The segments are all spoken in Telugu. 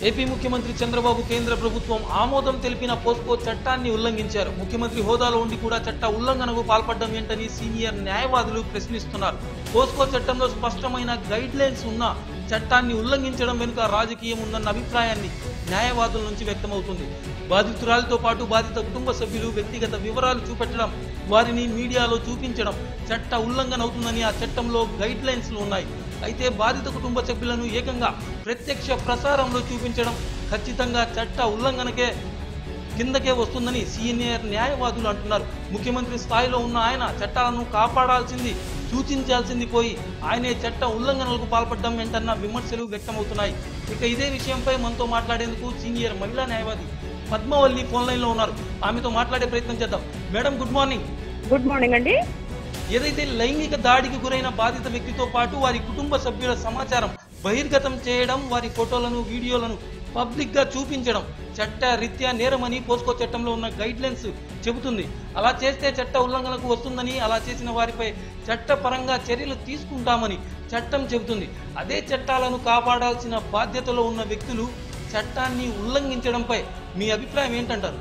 ఏపీ ముఖ్యమంత్రి చంద్రబాబు కేంద్ర ప్రభుత్వం ఆమోదం తెలిపిన పోస్కో చట్టాన్ని ఉల్లంఘించారు ముఖ్యమంత్రి హోదాలో ఉండి కూడా చట్ట ఉల్లంఘనకు పాల్పడడం ఏంటని సీనియర్ న్యాయవాదులు ప్రశ్నిస్తున్నారు పోస్కో చట్టంలో స్పష్టమైన గైడ్ లైన్స్ ఉన్న చట్టాన్ని ఉల్లంఘించడం వెనుక రాజకీయం ఉందన్న అభిప్రాయాన్ని న్యాయవాదుల నుంచి వ్యక్తమవుతుంది బాధితురాలతో పాటు బాధిత కుటుంబ సభ్యులు వ్యక్తిగత వివరాలు చూపెట్టడం వారిని మీడియాలో చూపించడం చట్ట ఉల్లంఘన అవుతుందని ఆ చట్టంలో గైడ్ లైన్స్లు ఉన్నాయి అయితే బాధిత కుటుంబ సభ్యులను ఏకంగా ప్రత్యక్ష ప్రసారంలో చూపించడం ఖచ్చితంగా చట్ట ఉల్లంఘనకే కిందకే వస్తుందని సీనియర్ న్యాయవాదులు అంటున్నారు ముఖ్యమంత్రి స్థాయిలో ఉన్న ఆయన చట్టాలను కాపాడాల్సింది సూచించాల్సింది పోయి ఆయనే చట్ట ఉల్లంఘనలకు పాల్పడడం ఏంటన్న విమర్శలు వ్యక్తమవుతున్నాయి ఇక ఇదే విషయంపై మనతో మాట్లాడేందుకు సీనియర్ మహిళా న్యాయవాది పద్మవల్లి ఫోన్ లైన్ లో ఉన్నారు ఆమెతో మాట్లాడే ప్రయత్నం చేద్దాం madam good morning good morning అండి ఏదైతే లైంగిక దాడికి గురైన బాధిత వ్యక్తితో పాటు వారి కుటుంబ సభ్యుల సమాచారం బహిర్గతం చేయడం వారి ఫోటోలను వీడియోలను పబ్లిక్ గా చూపించడం చట్ట రీత్యా నేరమని పోస్కో చట్టంలో ఉన్న గైడ్ లైన్స్ చెబుతుంది అలా చేస్తే చట్ట ఉల్లంఘనకు వస్తుందని అలా చేసిన వారిపై చట్టపరంగా చర్యలు తీసుకుంటామని చట్టం చెబుతుంది అదే చట్టాలను కాపాడాల్సిన బాధ్యతలో ఉన్న వ్యక్తులు చట్టాన్ని ఉల్లంఘించడంపై మీ అభిప్రాయం ఏంటంటారు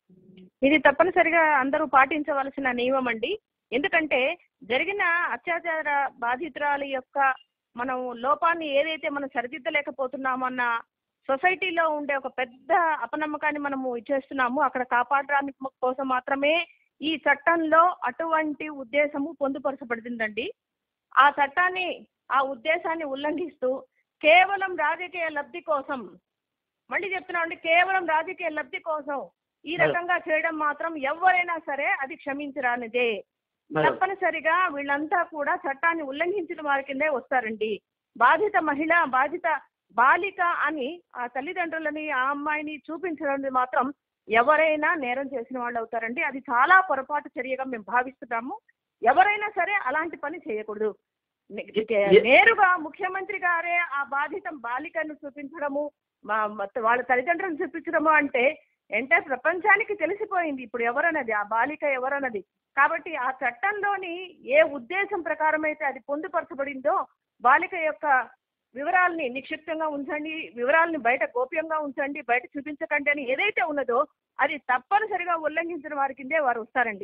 ఇది తప్పనిసరిగా అందరూ పాటించవలసిన నియమం అండి ఎందుకంటే జరిగిన అత్యాచార బాధితురాలి యొక్క మనం లోపాన్ని ఏదైతే మనం సరిదిద్దలేకపోతున్నామన్న సొసైటీలో ఉండే ఒక పెద్ద అపనమ్మకాన్ని మనము ఇచ్చేస్తున్నాము అక్కడ కాపాడడానికి కోసం మాత్రమే ఈ చట్టంలో అటువంటి ఉద్దేశము పొందుపరచబడుతుందండి ఆ చట్టాన్ని ఆ ఉద్దేశాన్ని ఉల్లంఘిస్తూ కేవలం రాజకీయ లబ్ధి కోసం మళ్ళీ చెప్తున్నామండి కేవలం రాజకీయ లబ్ధి కోసం ఈ మేడం. రకంగా చేయడం మాత్రం ఎవరైనా సరే అది క్షమించరానిదే మేడం తప్పనిసరిగా వీళ్ళంతా కూడా చట్టాన్ని ఉల్లంఘించిన వారి కిందే వస్తారండి బాధిత మహిళ బాధిత బాలిక అని ఆ తల్లిదండ్రులని ఆ అమ్మాయిని చూపించడం మాత్రం ఎవరైనా నేరం చేసిన వాళ్ళు అవుతారండి అది చాలా పొరపాటు చర్యగా మేము భావిస్తున్నాము ఎవరైనా సరే అలాంటి పని చేయకూడదు నే- ఏ- నేరుగా ముఖ్యమంత్రి గారే ఆ బాధిత బాలికను చూపించడము మా- మొత్తం వాళ్ళ తల్లిదండ్రులను చూపించడము అంటే అంటే ప్రపంచానికి తెలిసిపోయింది ఇప్పుడు ఎవరన్నది ఆ బాలిక ఎవరన్నది కాబట్టి ఆ చట్టంలోని ఏ ఉద్దేశం ప్రకారం అయితే అది పొందుపరచబడిందో బాలిక యొక్క వివరాల్ని నిక్షిప్తంగా ఉంచండి వివరాల్ని బయట గోప్యంగా ఉంచండి బయట చూపించకండి అని ఏదైతే ఉన్నదో అది తప్పనిసరిగా ఉల్లంఘించిన వారి కిందే వారు వస్తారండి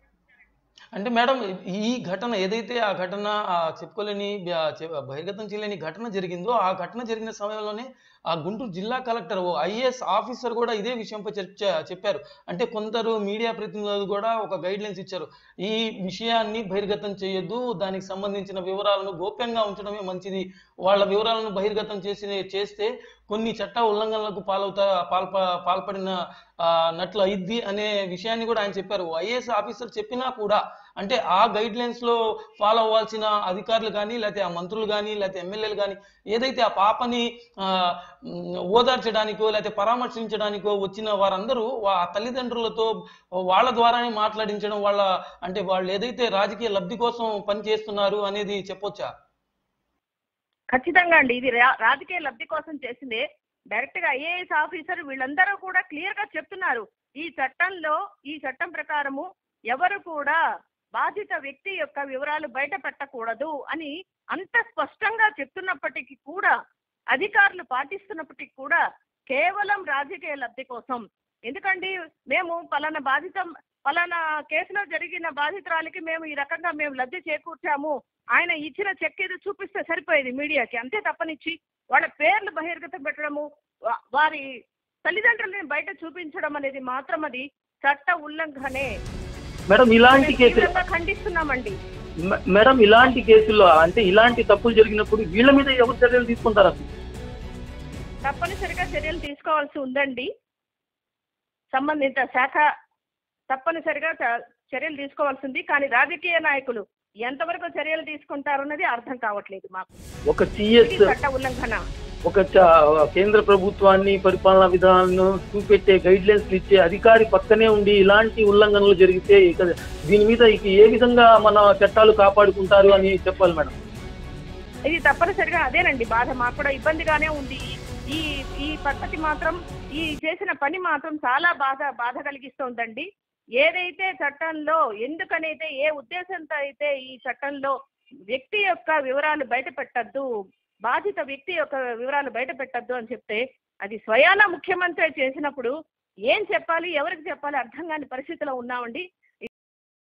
అంటే మేడం ఈ ఘటన ఏదైతే ఆ ఘటన ఆ చెప్పుకోలేని ఆ చె- బహిర్గతం చేయలేని ఘటన జరిగిందో ఆ ఘటన జరిగిన సమయంలోనే ఆ గుంటూరు జిల్లా కలెక్టర్ ఓ ఐఏఎస్ ఆఫీసర్ కూడా ఇదే విషయంపై చర్చ చెప్పారు అంటే కొందరు మీడియా ప్రతినిధులు కూడా ఒక గైడ్ లైన్స్ ఇచ్చారు ఈ విషయాన్ని బహిర్గతం చేయొద్దు దానికి సంబంధించిన వివరాలను గోప్యంగా ఉంచడమే మంచిది వాళ్ళ వివరాలను బహిర్గతం చేసి చేస్తే కొన్ని చట్ట ఉల్లంఘనలకు పాలవుతా పాల్ప పాల్పడిన ఆ, నట్లు అయింది అనే విషయాన్ని కూడా ఆయన చెప్పారు ఐఏఎస్ ఆఫీసర్ చెప్పినా కూడా అంటే ఆ గైడ్ లైన్స్ లో ఫాలో అవ్వాల్సిన అధికారులు కానీ లేకపోతే ఆ మంత్రులు కానీ లేకపోతే ఎమ్మెల్యేలు కానీ ఏదైతే ఆ పాపని ఆ, ఉమ్, ఓదార్చడానికో లేకపోతే పరామర్శించడానికో వచ్చిన వారందరూ వా- ఆ తల్లిదండ్రులతో వాళ్ళ ద్వారానే మాట్లాడించడం వాళ్ళ అంటే వాళ్ళు ఏదైతే రాజకీయ లబ్ధి కోసం పని చేస్తున్నారు అనేది చెప్పొచ్చా ఖచ్చితంగా అండి ఇది రా- రాజకీయ లబ్ధి కోసం చేసిందే డైరెక్ట్ గా ఐఏఎస్ ఆఫీసర్ వీళ్ళందరూ కూడా క్లియర్ గా చెప్తున్నారు ఈ చట్టంలో ఈ చట్టం ప్రకారము ఎవరు కూడా బాధిత వ్యక్తి యొక్క వివరాలు బయట పెట్టకూడదు అని అంత స్పష్టంగా చెప్తున్నప్పటికీ కూడా అధికారులు పాటిస్తున్నప్పటికీ కూడా కేవలం రాజకీయ లబ్ధి కోసం ఎందుకండి మేము పలానా బాధితం పలానా కేసులో జరిగిన బాధితురాలికి మేము ఈ రకంగా మేము లబ్ధి చేకూర్చాము ఆయన ఇచ్చిన చెక్ ఏదో చూపిస్తే సరిపోయేది మీడియాకి అంతే తప్పనిచ్చి వాళ్ళ పేర్లు బహిర్గతం పెట్టడము వా- వారి తల్లిదండ్రులని బయట చూపించడం అనేది మాత్రం అది చట్ట ఉల్లంఘనే మేడం ఇలాంటి మేము కేసులు తీవ్రంగా ఖండిస్తున్నామండి మే- మేడం ఇలాంటి కేసుల్లో అంటే ఇలాంటి తప్పులు జరిగినప్పుడు వీళ్ళ మీద ఎవరు చర్యలు తీసుకుంటారు అసలు తప్పనిసరిగా చర్యలు తీసుకోవాల్సి ఉందండి సంబంధిత శాఖ తప్పనిసరిగా చ- చర్యలు తీసుకోవాల్సింది కానీ రాజకీయ నాయకులు ఎంతవరకు చర్యలు తీసుకుంటారన్నది అర్థం కావట్లేదు మాకు ఒక ఇది సిఎస్ చట్ట ఉల్లంఘన ఒక చ- కేంద్ర ప్రభుత్వాన్ని పరిపాలనా విధానాలను చూపెట్టే గైడ్ లైన్స్ ఇచ్చే అధికారి పక్కనే ఉండి ఇలాంటి ఉల్లంఘనలు జరిగితే ఇక దీని మీద ఇక ఏ విధంగా మన చట్టాలు కాపాడుకుంటారు అని చెప్పాలి మేడం ఇది తప్పనిసరిగా అదేనండి బాధ మాకు కూడా ఇబ్బందిగానే ఉంది ఈ ఈ పద్ధతి మాత్రం ఈ చేసిన పని మాత్రం చాలా బాధ బాధ కలిగిస్తోందండి ఏదైతే చట్టంలో ఎందుకనైతే ఏ ఉద్దేశంతో అయితే ఈ చట్టంలో వ్యక్తి యొక్క వివరాలు బయట పెట్టద్దు బాధిత వ్యక్తి యొక్క వివరాలు బయట పెట్టద్దు అని చెప్తే అది స్వయాన ముఖ్యమంత్రి చేసినప్పుడు ఏం చెప్పాలి ఎవరికి చెప్పాలి అర్థం కాని పరిస్థితిలో ఉన్నామండి